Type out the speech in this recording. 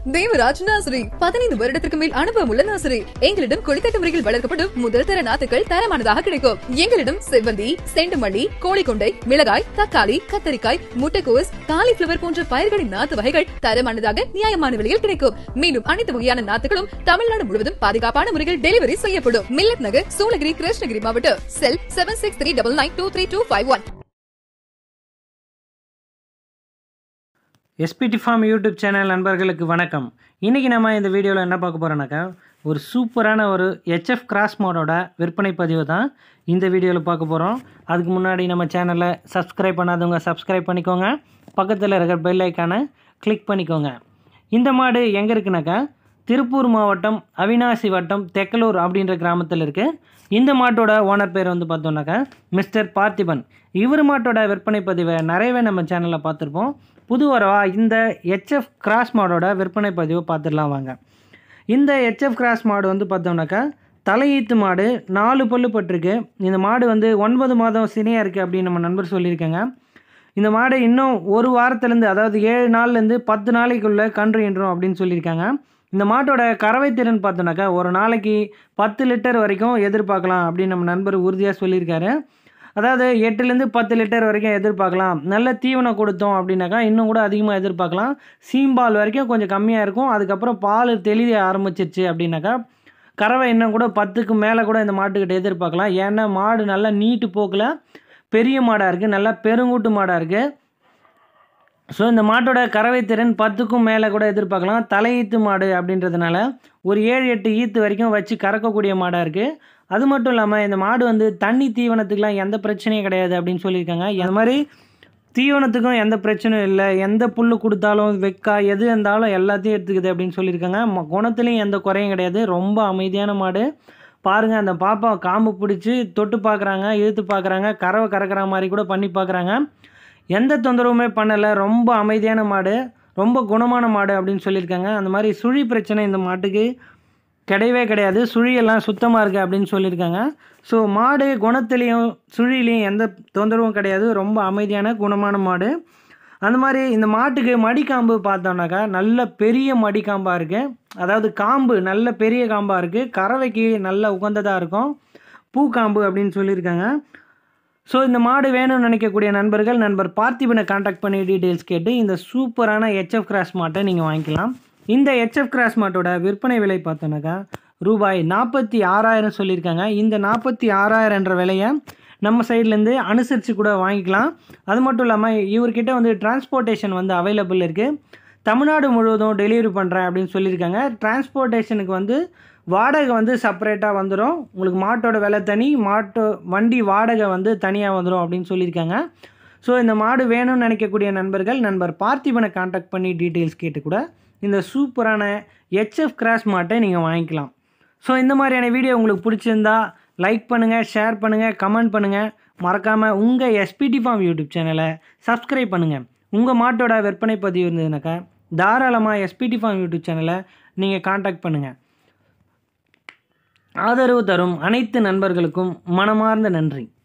தேவராஜ் நாசரி பதினைந்து வருடத்திற்கு மேல் அனுபவம் உள்ள நாசரி எங்களிடம் கொடித்தட்ட முறையில் வளர்க்கப்படும் முதல் தர நாத்துக்கள் தரமானதாக கிடைக்கும் எங்களிடம் செவ்வந்தி செண்டுமல்லி கோழிக்கொண்டை மிளகாய் தக்காளி கத்தரிக்காய் முட்டைக்கோஸ் காலிஃபிளவர் போன்ற பயிர்களின் நாத்து வகைகள் தரமானதாக நியாயமான விலையில் கிடைக்கும் மேலும் அனைத்து வகையான நாத்துகளும் தமிழ்நாடு முழுவதும் பாதுகாப்பான முறையில் டெலிவரி செய்யப்படும் மில்லட் நகர் சூளகிரி கிருஷ்ணகிரி மாவட்டம் cell seven six three double nine two three two five one SPT farm YouTube channel நண்பர்களுக்கு வணக்கம் இன்றைக்கி நம்ம இந்த வீடியோவில் என்ன பார்க்க போகிறோன்னாக்கா ஒரு சூப்பரான ஒரு ஹெச்எஃப் கிராஸ் மோடோட விற்பனை பதிவு தான் இந்த வீடியோவில் பார்க்க போகிறோம் அதுக்கு முன்னாடி நம்ம சேனலை சப்ஸ்கிரைப் பண்ணாதவங்க சப்ஸ்கிரைப் பண்ணிக்கோங்க பக்கத்தில் இருக்கிற பெல் ஐக்கானை கிளிக் பண்ணிக்கோங்க இந்த மாடு எங்கே இருக்குனாக்கா திருப்பூர் மாவட்டம் அவினாசி வட்டம் தெக்கலூர் அப்படின்ற கிராமத்தில் இருக்குது இந்த மாட்டோட ஓனர் பேர் வந்து பார்த்தோம்னாக்கா மிஸ்டர் பார்த்திபன் இவர் மாட்டோட விற்பனை பதிவை நிறையவே நம்ம சேனலில் பார்த்துருப்போம் புது வரவா இந்த ஹெச்எஃப் கிராஸ் மாடோட விற்பனை பதிவை பார்த்துடலாம் வாங்க இந்த ஹெச்எஃப் கிராஸ் மாடு வந்து பார்த்தோம்னாக்கா தலையீத்து மாடு நாலு பல்லு பட்டிருக்கு இந்த மாடு வந்து ஒன்பது மாதம் சினையாக இருக்குது அப்படின்னு நம்ம நண்பர் சொல்லியிருக்காங்க இந்த மாடு இன்னும் ஒரு வாரத்துலேருந்து அதாவது ஏழு நாள்லேருந்து பத்து நாளைக்குள்ளே கன்று ஈன்றும் அப்படின்னு சொல்லியிருக்காங்க இந்த மாட்டோட கறவை திறன் பார்த்தோன்னாக்கா ஒரு நாளைக்கு பத்து லிட்டர் வரைக்கும் எதிர்பார்க்கலாம் அப்படின்னு நம்ம நண்பர் உறுதியாக சொல்லியிருக்காரு அதாவது எட்டுலேருந்து பத்து லிட்டர் வரைக்கும் எதிர்பார்க்கலாம் நல்ல தீவனம் கொடுத்தோம் அப்படின்னாக்கா இன்னும் கூட அதிகமாக எதிர்பார்க்கலாம் சீம்பால் வரைக்கும் கொஞ்சம் கம்மியாக இருக்கும் அதுக்கப்புறம் பால் தெளிய ஆரம்பிச்சிருச்சு அப்படின்னாக்கா கறவை இன்னும் கூட பத்துக்கு மேலே கூட இந்த மாட்டுக்கிட்ட எதிர்பார்க்கலாம் ஏன்னா மாடு நல்லா நீட்டு போக்கில் பெரிய மாடாக இருக்குது நல்லா பெருங்கூட்டு மாடாக இருக்குது ஸோ இந்த மாட்டோட கறவை திறன் பத்துக்கும் மேலே கூட எதிர்பார்க்கலாம் தலையீத்து மாடு அப்படின்றதுனால ஒரு ஏழு எட்டு ஈத்து வரைக்கும் வச்சு கறக்கக்கூடிய மாடாக இருக்குது அது மட்டும் இல்லாமல் இந்த மாடு வந்து தண்ணி தீவனத்துக்குலாம் எந்த பிரச்சனையும் கிடையாது அப்படின்னு சொல்லியிருக்காங்க அந்த மாதிரி தீவனத்துக்கும் எந்த பிரச்சனையும் இல்லை எந்த புல் கொடுத்தாலும் வெக்கா எது இருந்தாலும் எல்லாத்தையும் எடுத்துக்குது அப்படின்னு சொல்லியிருக்காங்க ம- குணத்துலேயும் எந்த குறையும் கிடையாது ரொம்ப அமைதியான மாடு பாருங்கள் அந்த பாப்பா காம்பு பிடிச்சி தொட்டு பார்க்குறாங்க இழுத்து பார்க்குறாங்க கறவை கறக்கிற மாதிரி கூட பண்ணி பார்க்குறாங்க எந்த தொந்தரவுமே பண்ணலை ரொம்ப அமைதியான மாடு ரொம்ப குணமான மாடு அப்படின்னு சொல்லியிருக்காங்க அந்த மாதிரி சுழி பிரச்சனை இந்த மாட்டுக்கு கிடையவே கிடையாது சுழியெல்லாம் சுத்தமாக இருக்குது அப்படின்னு சொல்லியிருக்காங்க ஸோ மாடு குணத்துலேயும் சுழிலையும் எந்த தொந்தரவும் கிடையாது ரொம்ப அமைதியான குணமான மாடு அந்த மாதிரி இந்த மாட்டுக்கு மடிக்காம்பு பார்த்தோம்னாக்கா நல்ல பெரிய மடிக்காம்பாக இருக்குது அதாவது காம்பு நல்ல பெரிய காம்பாக இருக்குது கறவைக்கு நல்ல உகந்ததாக இருக்கும் பூக்காம்பு அப்படின்னு சொல்லியிருக்காங்க ஸோ இந்த மாடு வேணும்னு நினைக்கக்கூடிய நண்பர்கள் நண்பர் பார்த்திபனை காண்டாக்ட் பண்ணி டீட்டெயில்ஸ் கேட்டு இந்த சூப்பரான ஹெச்எஃப் கிராஸ் மாட்டை நீங்கள் வாங்கிக்கலாம் இந்த ஹெச்எஃப் கிராஸ் மாட்டோட விற்பனை விலை பார்த்தோன்னாக்கா ரூபாய் நாற்பத்தி ஆறாயிரம் சொல்லியிருக்காங்க இந்த நாற்பத்தி ஆறாயிரன்ற விலையை நம்ம சைட்லேருந்து அனுசரித்து கூட வாங்கிக்கலாம் அது மட்டும் இல்லாமல் இவர்கிட்ட வந்து டிரான்ஸ்போர்ட்டேஷன் வந்து அவைலபிள் இருக்குது தமிழ்நாடு முழுவதும் டெலிவரி பண்ணுறேன் அப்படின்னு சொல்லியிருக்காங்க டிரான்ஸ்போர்ட்டேஷனுக்கு வந்து வாடகை வந்து செப்பரேட்டாக வந்துடும் உங்களுக்கு மாட்டோட விலை தனி மாட்டு வண்டி வாடகை வந்து தனியாக வந்துடும் அப்படின்னு சொல்லியிருக்காங்க ஸோ இந்த மாடு வேணும்னு நினைக்கக்கூடிய நண்பர்கள் நண்பர் பார்த்திபனை காண்டாக்ட் பண்ணி டீட்டெயில்ஸ் கேட்டு கூட இந்த சூப்பரான ஹெச்எஃப் கிராஸ் மாட்டை நீங்கள் வாங்கிக்கலாம் ஸோ இந்த மாதிரியான வீடியோ உங்களுக்கு பிடிச்சிருந்தா லைக் பண்ணுங்கள் ஷேர் பண்ணுங்கள் கமெண்ட் பண்ணுங்கள் மறக்காமல் உங்கள் எஸ்பிடி ஃபார்ம் யூடியூப் சேனலை சப்ஸ்கிரைப் பண்ணுங்கள் உங்கள் மாட்டோட விற்பனை பதிவு இருந்ததுனாக்கா தாராளமாக எஸ்பிடி ஃபார்ம் யூடியூப் சேனலை நீங்கள் காண்டாக்ட் பண்ணுங்கள் ஆதரவு தரும் அனைத்து நண்பர்களுக்கும் மனமார்ந்த நன்றி